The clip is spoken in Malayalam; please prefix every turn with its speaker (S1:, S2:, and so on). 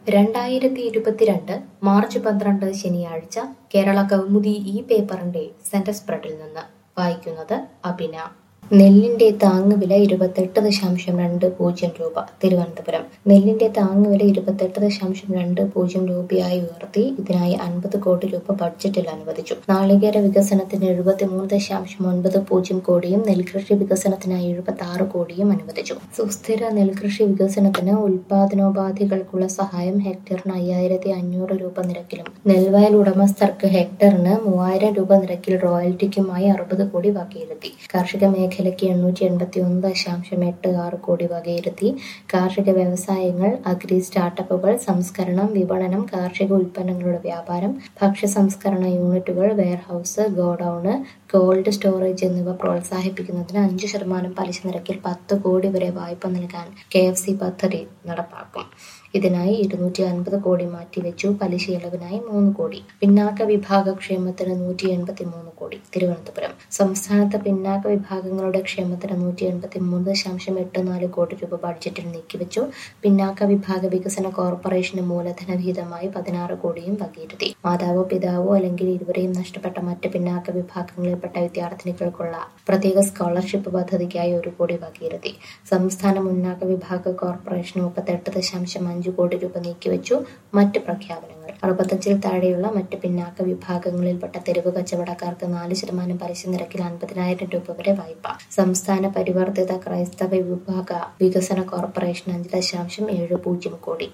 S1: രണ്ടായിരത്തി ഇരുപത്തിരണ്ട് മാർച്ച് പന്ത്രണ്ട് ശനിയാഴ്ച കേരള കൗമുദി ഈ പേപ്പറിന്റെ സെന്റർ സ്പ്രെഡിൽ നിന്ന് വായിക്കുന്നത് അഭിന നെല്ലിന്റെ താങ്ങുവില ഇരുപത്തെട്ട് ദശാംശം രണ്ട് പൂജ്യം രൂപ തിരുവനന്തപുരം നെല്ലിന്റെ താങ്ങുവില ഇരുപത്തെട്ട് ദശാംശം രണ്ട് പൂജ്യം രൂപയായി ഉയർത്തി ഇതിനായി അൻപത് കോടി രൂപ ബഡ്ജറ്റിൽ അനുവദിച്ചു നാളികേര വികസനത്തിന് എഴുപത്തിമൂന്ന് ദശാംശം ഒൻപത് പൂജ്യം കോടിയും നെൽകൃഷി വികസനത്തിനായി എഴുപത്തി ആറ് കോടിയും അനുവദിച്ചു സുസ്ഥിര നെൽകൃഷി വികസനത്തിന് ഉൽപാദനോപാധികൾക്കുള്ള സഹായം ഹെക്ടറിന് അയ്യായിരത്തി അഞ്ഞൂറ് രൂപ നിരക്കിലും നെൽവയൽ ഉടമസ്ഥർക്ക് ഹെക്ടറിന് മൂവായിരം രൂപ നിരക്കിൽ റോയൽറ്റിക്കുമായി അറുപത് കോടി വകയിരുത്തി കാർഷിക മേഖലയ്ക്ക് എണ്ണൂറ്റി എൺപത്തി ഒന്ന് ദശാംശം എട്ട് ആറ് കോടി വകയിരുത്തി കാർഷിക വ്യവസായങ്ങൾ അഗ്രി സ്റ്റാർട്ടപ്പുകൾ സംസ്കരണം വിപണനം കാർഷിക ഉൽപ്പന്നങ്ങളുടെ വ്യാപാരം ഭക്ഷ്യ സംസ്കരണ യൂണിറ്റുകൾ വെയർഹൌസ് ഗോഡൌണ് കോൾഡ് സ്റ്റോറേജ് എന്നിവ പ്രോത്സാഹിപ്പിക്കുന്നതിന് അഞ്ച് ശതമാനം പലിശ നിരക്കിൽ പത്ത് കോടി വരെ വായ്പ നൽകാൻ കെ എഫ് സി പദ്ധതി നടപ്പാക്കും ഇതിനായി ഇരുന്നൂറ്റി അൻപത് കോടി മാറ്റിവെച്ചു പലിശ ഇളവിനായി മൂന്ന് കോടി പിന്നാക്ക വിഭാഗ ക്ഷേമത്തിന് നൂറ്റി എൺപത്തി മൂന്ന് കോടി തിരുവനന്തപുരം സംസ്ഥാനത്തെ പിന്നാക്ക വിഭാഗങ്ങളുടെ ക്ഷേമത്തിന് നൂറ്റി എൺപത്തി മൂന്ന് ദശാംശം എട്ട് നാല് കോടി രൂപ ബഡ്ജറ്റിൽ നീക്കിവെച്ചു പിന്നാക്ക വിഭാഗ വികസന കോർപ്പറേഷന് മൂലധന വിഹിതമായി പതിനാറ് കോടിയും വകയിരുത്തി മാതാവോ പിതാവോ അല്ലെങ്കിൽ ഇരുവരെയും നഷ്ടപ്പെട്ട മറ്റ് പിന്നാക്ക വിഭാഗങ്ങളിൽപ്പെട്ട വിദ്യാർത്ഥിനികൾക്കുള്ള പ്രത്യേക സ്കോളർഷിപ്പ് പദ്ധതിക്കായി ഒരു കോടി വകയിരുത്തി സംസ്ഥാന മുന്നാക്ക വിഭാഗ കോർപ്പറേഷൻ മുപ്പത്തെട്ട് ദശാംശം അഞ്ച് കോടി രൂപ നീക്കിവെച്ചു മറ്റ് പ്രഖ്യാപനങ്ങൾ അറുപത്തഞ്ചിൽ താഴെയുള്ള മറ്റ് പിന്നാക്ക വിഭാഗങ്ങളിൽപ്പെട്ട തെരുവ് കച്ചവടക്കാർക്ക് നാല് ശതമാനം പലിശ നിരക്കിൽ അൻപതിനായിരം രൂപ വരെ വായ്പ സംസ്ഥാന പരിവർത്തിത ക്രൈസ്തവ വിഭാഗ വികസന കോർപ്പറേഷൻ അഞ്ച് ദശാംശം ഏഴ് പൂജ്യം കോടി